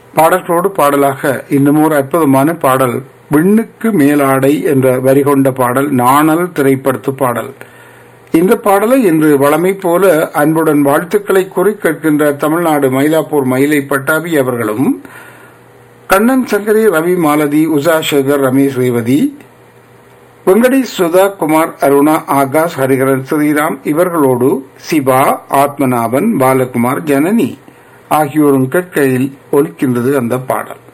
பாடல்களோடு பாடலாக இன்னும் ஒரு அற்புதமான பாடல் விண்ணுக்கு மேலாடை என்ற வரி கொண்ட பாடல் நாணல் திரைப்படத்து பாடல் இந்த பாடலை இன்று வளமை போல அன்புடன் வாழ்த்துக்களை கூறி கேட்கின்ற தமிழ்நாடு மயிலாப்பூர் மயிலை பட்டாபி அவர்களும் கண்ணன் சங்கரி ரவி மாலதி உஷா சேகர் ரமேஷ் ரேவதி வெங்கடேஷ் சுதா குமார் அருணா ஆகாஷ் ஹரிகரன் ஸ்ரீராம் இவர்களோடு சிவா ஆத்மநாபன் பாலகுமார் ஜனனி ஆகியோரும் கேட்கையில் ஒலிக்கின்றது அந்த பாடல்